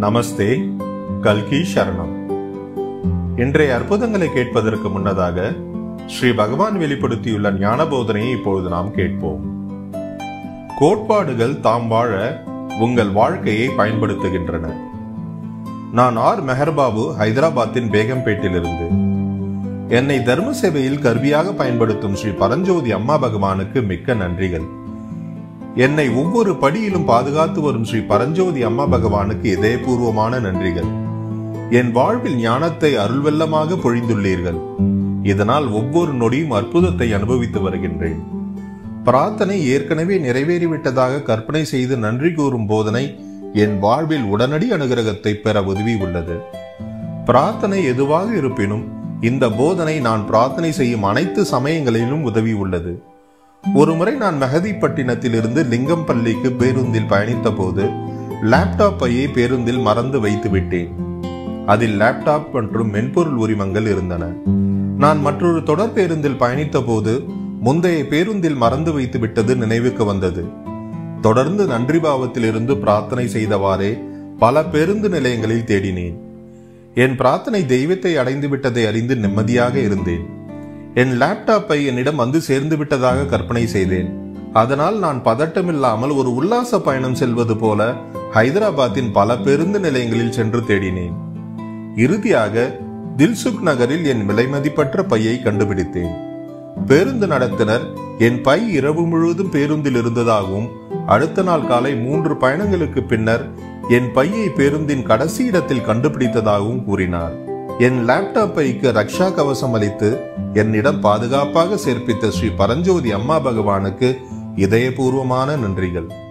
நமஸ்தே கல்கி சரணம் இன்றைய அற்புதங்களை கேட்பதற்கு முன்னதாக ஸ்ரீ பகவான் வெளிப்படுத்தியுள்ள ஞான போதனையை இப்பொழுது நாம் கேட்போம் கோட்பாடுகள் தாம் வாழ உங்கள் வாழ்க்கையை பயன்படுத்துகின்றன நான் ஆர் மெஹர்பாபு ஹைதராபாத்தின் பேகம்பேட்டிலிருந்து என்னை தர்ம சேவையில் கருவியாக பயன்படுத்தும் ஸ்ரீ பரஞ்சோதி அம்மா பகவானுக்கு மிக்க நன்றிகள் என்னை ஒவ்வொரு படியிலும் பாதுகாத்து வரும் ஸ்ரீ பரஞ்சோதி அம்மா பகவானுக்கு இதயபூர்வமான நன்றிகள் என் வாழ்வில் ஞானத்தை அருள்வெள்ளமாக பொழிந்துள்ளீர்கள் இதனால் ஒவ்வொரு நொடியும் அற்புதத்தை அனுபவித்து வருகின்றேன் பிரார்த்தனை ஏற்கனவே நிறைவேறிவிட்டதாக கற்பனை செய்து நன்றி கூறும் போதனை என் வாழ்வில் உடனடி அனுகிரகத்தை பெற உதவி உள்ளது பிரார்த்தனை எதுவாக இருப்பினும் இந்த போதனை நான் பிரார்த்தனை செய்யும் அனைத்து சமயங்களிலும் உதவி உள்ளது ஒருமுறை நான் மெஹதிப்பட்டினத்திலிருந்து லிங்கம்பள்ளிக்கு பேருந்தில் பயணித்த போது லேப்டாப் பையை பேருந்தில் மறந்து வைத்து விட்டேன் அதில் லேப்டாப் மற்றும் மென்பொருள் உரிமங்கள் இருந்தன நான் மற்றொரு தொடர் பேருந்தில் பயணித்த போது முந்தைய பேருந்தில் மறந்து வைத்து விட்டது நினைவுக்கு வந்தது தொடர்ந்து நன்றி பாவத்திலிருந்து பிரார்த்தனை செய்தவாறே பல பேருந்து நிலையங்களில் தேடினேன் என் பிரார்த்தனை தெய்வத்தை அடைந்து விட்டதை அறிந்து நிம்மதியாக இருந்தேன் என் லேப்டாப்பை என்னிடம் வந்து சேர்ந்து விட்டதாக கற்பனை செய்தேன் அதனால் நான் பதட்டமில்லாமல் ஒரு உல்லாச பயணம் செல்வது போல ஹைதராபாத்தின் பல பேருந்து நிலையங்களில் சென்று தேடினேன் இறுதியாக தில்சுக் நகரில் என் விலைமதிப்பற்ற பையை கண்டுபிடித்தேன் பேருந்து நடத்தினர் என் பை இரவு முழுவதும் பேருந்தில் இருந்ததாகவும் அடுத்த நாள் காலை மூன்று பயணங்களுக்கு பின்னர் என் பையை பேருந்தின் கடைசி இடத்தில் கண்டுபிடித்ததாகவும் கூறினார் என் லேப்டாப் பைக்கு ரக்ஷா கவசம் அளித்து என்னிடம் பாதுகாப்பாக சேர்ப்பித்த ஸ்ரீ பரஞ்சோதி அம்மா பகவானுக்கு இதயபூர்வமான நன்றிகள்